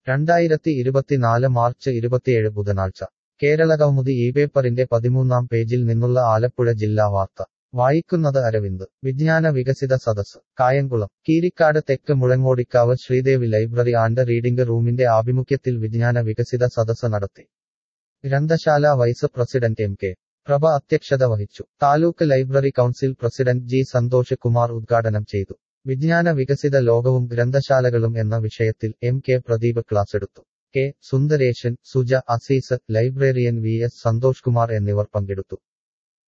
രണ്ടായിരത്തി ഇരുപത്തിനാല് മാർച്ച് ഇരുപത്തിയേഴ് ബുധനാഴ്ച കേരള കൗമുദി ഈ പേപ്പറിന്റെ പതിമൂന്നാം പേജിൽ നിന്നുള്ള ആലപ്പുഴ ജില്ലാ വാർത്ത വായിക്കുന്നത് അരവിന്ദ് വിജ്ഞാന വികസിത സദസ് കായംകുളം കീരിക്കാട് തെക്ക് Muzhangodikkavu Sreedevi library and reading റൂമിന്റെ ആഭിമുഖ്യത്തിൽ വിജ്ഞാന വികസിത സദസ് നടത്തി ഗ്രന്ഥശാല vice president M K Prabha അധ്യക്ഷത വഹിച്ചു taluk library council president G Santhosh Kumar ഉദ്ഘാടനം ചെയ്തു വിജ്ഞാന വികസിത ലോകവും ഗ്രന്ഥശാലകളും എന്ന വിഷയത്തിൽ എം കെ പ്രദീപ് ക്ലാസെടുത്തു K Sundaresan Suja Azeez librarian V S Santhosh Kumar എന്നിവർ പങ്കെടുത്തു